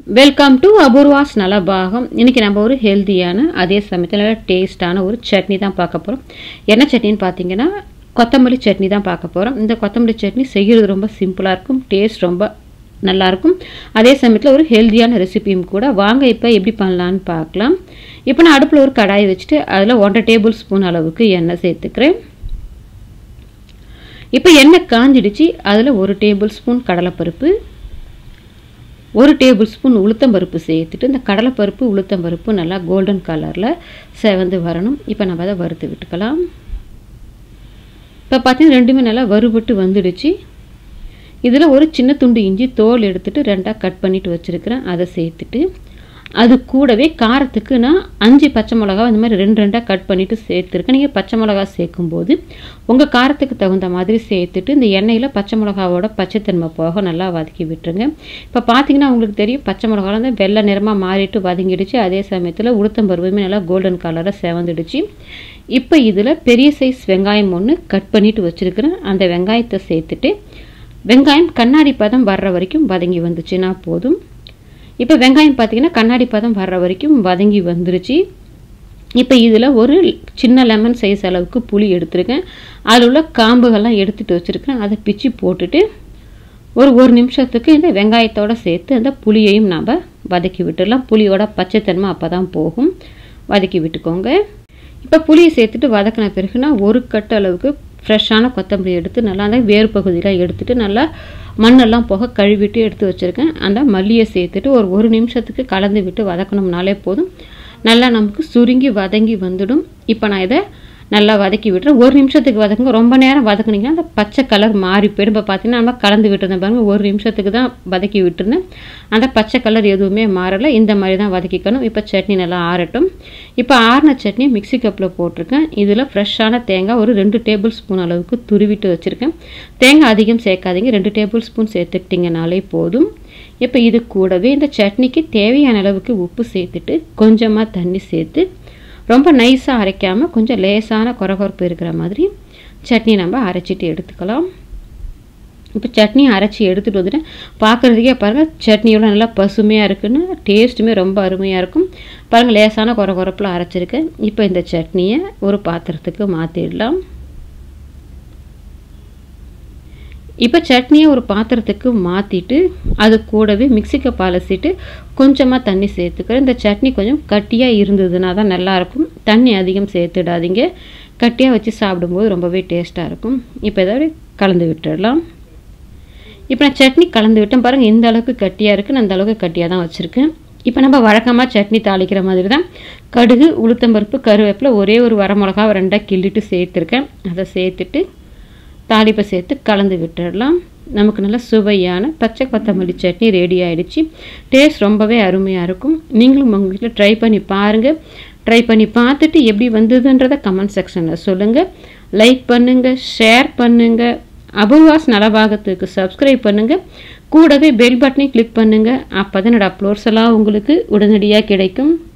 welcome to Apoorva's நலபாகம் இன்றைக்கி நம்ம ஒரு ஹெல்த்தியான அதே சமயத்தில் நல்ல டேஸ்டான ஒரு சட்னி தான் பார்க்க போகிறோம் என்ன சட்னின்னு பார்த்தீங்கன்னா கொத்தமல்லி சட்னி தான் பார்க்க போகிறோம் இந்த கொத்தமல்லி சட்னி செய்கிறது ரொம்ப சிம்பிளாக இருக்கும் டேஸ்ட் ரொம்ப நல்லாயிருக்கும் அதே சமயத்தில் ஒரு ஹெல்த்தியான ரெசிபியும் கூட வாங்க இப்போ எப்படி பண்ணலான்னு பார்க்கலாம் இப்போ நான் அடுப்பில் ஒரு கடாய் வச்சுட்டு அதில் ஒன்றரை டேபிள் ஸ்பூன் அளவுக்கு எண்ணெய் சேர்த்துக்கிறேன் இப்போ எண்ணெய் காஞ்சிடுச்சு அதில் ஒரு டேபிள் ஸ்பூன் கடலைப்பருப்பு ஒரு டேபிள் ஸ்பூன் உளுத்தம்பருப்பு சேர்த்துட்டு இந்த கடலைப்பருப்பு உளுத்தம்பருப்பு நல்லா கோல்டன் கலரில் செவந்து வரணும் இப்போ நம்ம அதை வறுத்து விட்டுக்கலாம் இப்போ பார்த்தீங்கன்னா ரெண்டுமே நல்லா வறுபட்டு வந்துடுச்சு இதில் ஒரு சின்ன துண்டு இஞ்சி தோல் எடுத்துகிட்டு ரெண்டாக கட் பண்ணிவிட்டு வச்சுருக்கிறேன் அதை சேர்த்துட்டு அது கூடவே காரத்துக்கு நான் அஞ்சு பச்சை மிளகா இந்த மாதிரி ரெண்டு ரெண்டாக கட் பண்ணிவிட்டு சேர்த்துருக்கேன் நீங்கள் பச்சை மிளகா சேர்க்கும்போது உங்கள் காரத்துக்கு தகுந்த மாதிரி சேர்த்துட்டு இந்த எண்ணெயில் பச்சை மிளகாவோட பச்சைத்தன்மை போக நல்லா வதக்கி விட்டுருங்க இப்போ பார்த்தீங்கன்னா உங்களுக்கு தெரியும் பச்சை மிளகாவில் வந்து வெள்ளை நிறமாக மாறிட்டு வதங்கிடுச்சு அதே சமயத்தில் உளுத்தம்பருவுமே நல்லா கோல்டன் கலராக செவந்துடுச்சு இப்போ இதில் பெரிய சைஸ் வெங்காயம் ஒன்று கட் பண்ணிவிட்டு வச்சுருக்கிறேன் அந்த வெங்காயத்தை சேர்த்துட்டு வெங்காயம் கண்ணாடி பதம் வர்ற வரைக்கும் வதங்கி வந்துச்சுன்னா போதும் இப்போ வெங்காயம் பார்த்தீங்கன்னா கண்ணாடி பதம் வர்ற வரைக்கும் வதங்கி வந்துருச்சு இப்போ இதில் ஒரு சின்ன லெமன் சைஸ் அளவுக்கு புளி எடுத்திருக்கேன் அதில் உள்ள காம்புகள்லாம் எடுத்துகிட்டு வச்சுருக்கேன் அதை பிச்சு போட்டுட்டு ஒரு ஒரு நிமிஷத்துக்கு இந்த வெங்காயத்தோடு சேர்த்து அந்த புளியையும் நாம் வதக்கி விட்டுடலாம் புளியோட பச்சைத்தன்மை அப்போ தான் போகும் வதக்கி விட்டுக்கோங்க இப்போ புளியை சேர்த்துட்டு வதக்கின பிறகுனா ஒரு கட்டு அளவுக்கு ஃப்ரெஷ்ஷான கொத்தமல்லி எடுத்து நல்லா அந்த வேறு பகுதியில் எடுத்துகிட்டு நல்லா மண்ணெல்லாம் போக கழுவிட்டு எடுத்து வச்சுருக்கேன் அந்த மல்லியை சேர்த்துட்டு ஒரு ஒரு நிமிஷத்துக்கு கலந்து விட்டு வதக்கணும்னாலே போதும் நல்லா நமக்கு சுருங்கி வதங்கி வந்துடும் இப்போ நான் இதை நல்லா வதக்கி விட்டுறேன் ஒரு நிமிஷத்துக்கு வதக்குங்க ரொம்ப நேரம் வதக்குனீங்கன்னா அந்த பச்சை கலர் மாறி போயிடும் இப்போ பார்த்தீங்கன்னா நம்ம கலந்து விட்டுருந்தேன் பாருங்கள் ஒரு நிமிஷத்துக்கு தான் வதக்கி விட்டுருந்தேன் அந்த பச்சை கலர் எதுவுமே மாறலை இந்த மாதிரி தான் வதக்கிக்கணும் இப்போ சட்னி நல்லா ஆறட்டும் இப்போ ஆறின சட்னி மிக்சி கப்பில் போட்டிருக்கேன் இதில் ஃப்ரெஷ்ஷான தேங்காய் ஒரு ரெண்டு டேபிள் ஸ்பூன் அளவுக்கு துருவிட்டு வச்சுருக்கேன் தேங்காய் அதிகம் சேர்க்காதீங்க ரெண்டு டேபிள் ஸ்பூன் சேர்த்துக்கிட்டிங்கனாலே போதும் இப்போ இது கூடவே இந்த சட்னிக்கு தேவையான அளவுக்கு உப்பு சேர்த்துட்டு கொஞ்சமாக தண்ணி சேர்த்து ரொம்ப நைஸாக அரைக்காமல் கொஞ்சம் லேசான குறகுறப்பு இருக்கிற மாதிரி சட்னி நம்ம அரைச்சிட்டு எடுத்துக்கலாம் இப்போ சட்னி அரைச்சி எடுத்துகிட்டு வந்துட்டேன் பார்க்குறதுக்கே பாருங்கள் சட்னியோட நல்லா பசுமையாக இருக்குன்னு டேஸ்ட்டுமே ரொம்ப அருமையாக இருக்கும் பாருங்கள் லேசான குறகுறப்பில் அரைச்சிருக்கேன் இப்போ இந்த சட்னியை ஒரு பாத்திரத்துக்கு மாற்றிடலாம் இப்போ சட்னியை ஒரு பாத்திரத்துக்கு மாற்றிட்டு அது கூடவே மிக்சி கப் அலசிட்டு கொஞ்சமாக தண்ணி சேர்த்துக்கிறேன் இந்த சட்னி கொஞ்சம் கட்டியாக இருந்ததுன்னா தான் நல்லாயிருக்கும் தண்ணி அதிகம் சேர்த்துடாதீங்க கட்டியாக வச்சு சாப்பிடும்போது ரொம்பவே டேஸ்ட்டாக இருக்கும் இப்போ ஏதாவது கலந்து விட்டுடலாம் இப்போ நான் சட்னி கலந்து விட்டேன் பாருங்கள் இந்த அளவுக்கு கட்டியாக இருக்குது நான் அந்த அளவுக்கு கட்டியாக தான் வச்சுருக்கேன் இப்போ நம்ம வழக்கமாக சட்னி தாளிக்கிற மாதிரி தான் கடுகு உளுத்தம்பருப்பு கருவேப்பிலை ஒரே ஒரு வரமிளகா ரெண்டாக கிள்ளிட்டு சேர்த்துருக்கேன் அதை சேர்த்துட்டு தாளிப்பை சேர்த்து கலந்து விட்டுடலாம் நமக்கு நல்ல சுவையான பச்சை கொத்தமல்லி சட்னி ரெடி ஆகிடுச்சு டேஸ்ட் ரொம்பவே அருமையாக இருக்கும் நீங்களும் உங்கள் வீட்டில் ட்ரை பண்ணி பாருங்கள் ட்ரை பண்ணி பார்த்துட்டு எப்படி வந்ததுன்றதை கமெண்ட் செக்ஷனில் சொல்லுங்கள் லைக் பண்ணுங்கள் ஷேர் பண்ணுங்கள் அபூர்வாஸ் நலபாகத்துக்கு சப்ஸ்கிரைப் பண்ணுங்கள் கூடவே பெல் பட்டனை கிளிக் பண்ணுங்கள் அப்போ தான் என்னோடய அப்லோட்ஸ் எல்லாம் உங்களுக்கு உடனடியாக கிடைக்கும்